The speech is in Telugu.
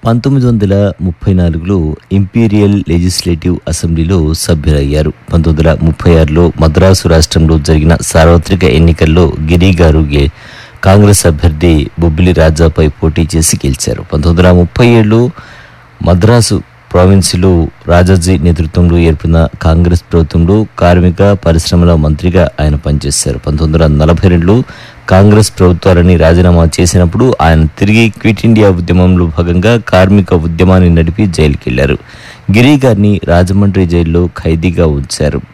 పంతొమ్మిది వందల ముప్పై నాలుగులో ఇంపీరియల్ లెజిస్లేటివ్ అసెంబ్లీలో సభ్యులయ్యారు పంతొమ్మిది వందల ముప్పై ఆరులో మద్రాసు రాష్ట్రంలో జరిగిన సార్వత్రిక ఎన్నికల్లో గిరి గారు గే- కాంగ్రెస్ అభ్యర్థి బొబ్బిలి రాజాపై పోటీ చేసి గెలిచారు పంతొమ్మిది వందల ముప్పై ఏడులో మద్రాసు ప్రావిన్స్లో రాజాజీ నేతృత్వంలో ఏర్పడిన కాంగ్రెస్ ప్రభుత్వంలో కార్మిక పరిశ్రమల మంత్రిగా ఆయన పనిచేశారు పంతొమ్మిది వందల నలభై రెండులో కాంగ్రెస్ ప్రభుత్వాలని రాజీనామా చేసినప్పుడు ఆయన తిరిగి క్విట్ ఇండియా ఉద్యమంలో భాగంగా కార్మిక ఉద్యమాన్ని నడిపి జైలుకి వెళ్లారు గిరి గారిని రాజమండ్రి జైల్లో ఖైదీగా ఉంచారు